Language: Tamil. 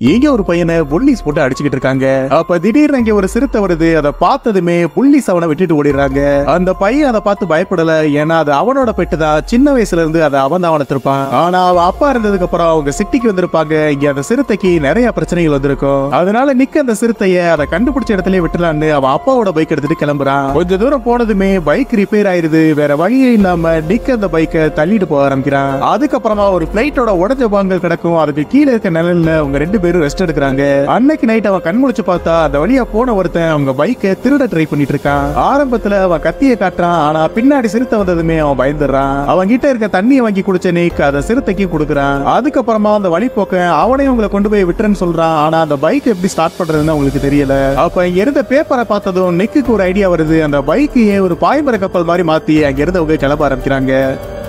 இங்க ஒரு பையனை புல்லிஸ் போட்டு அடிச்சுக்கிட்டு இருக்காங்க அப்ப திடீர்னு இங்க ஒரு சிறுத்தை வருது அதை பார்த்ததுமே புல்லிஸ் அவனை விட்டுட்டு ஓடிடுறாங்க அந்த பையன் அதை பார்த்து பயப்படல ஏன்னா அது அவனோட பெட்டு தான் சின்ன வயசுல இருந்து அதை அவன் தான் வளர்த்திருப்பான் ஆனா அவ அப்பா இருந்ததுக்கு அப்புறம் அவங்க சிட்டிக்கு வந்திருப்பாங்க இங்க அந்த சிறுத்தைக்கு நிறைய பிரச்சனைகள் வந்திருக்கும் அதனால நிக்க அந்த சிறுத்தைய அதை கண்டுபிடிச்ச இடத்துல விட்டுலான்னு அவன் அப்பாவோட பைக் எடுத்துட்டு கிளம்புறான் கொஞ்ச தூரம் போனதுமே பைக் ரிப்பேர் ஆயிருது வேற வழியே இல்லாம நிக்க அந்த பைக்கை தள்ளிட்டு போக ஆரம்பிக்கிறான் அதுக்கப்புறமா ஒரு பிளைட்டோட உடஞ்ச பாங்கள் கிடக்கும் அதுக்கு கீழே இருக்க நிழல்ல அவங்க ரெண்டு பேரும் ரெஸ்ட் எடுக்கிறாங்க அன்னைக்கு நைட் அவன் கண் முழிச்சு பார்த்தா அந்த வழியா போன ஒருத்தன் அவங்க பைக்கை திருட ட்ரை பண்ணிட்டு இருக்கான் ஆரம்பத்துல அவன் கத்தியை காட்டுறான் ஆனா பின்னாடி சிறுத்தை வந்ததுமே அவன் பயந்துடுறான் அவன் கிட்ட இருக்க தண்ணியை வாங்கி குடிச்ச நீக் அதை சிறுத்தைக்கு கொடுக்குறான் அதுக்கப்புறமா அந்த வழிபோக்க அவனையும் உங்களை கொண்டு போய் விட்டுறேன்னு சொல்றான் ஆனா அந்த பைக் எப்படி ஸ்டார்ட் பண்றதுன்னு அவங்களுக்கு தெரியல அப்ப இங்க இருந்த பேப்பரை பார்த்ததும் நிக்குக்கு ஒரு ஐடியா வருது அந்த பைக்கையே ஒரு பாய்மர கப்பல் மாதிரி மாத்தி அங்க இருந்து அவங்க கிளம்ப ஆரம்பிக்கிறாங்க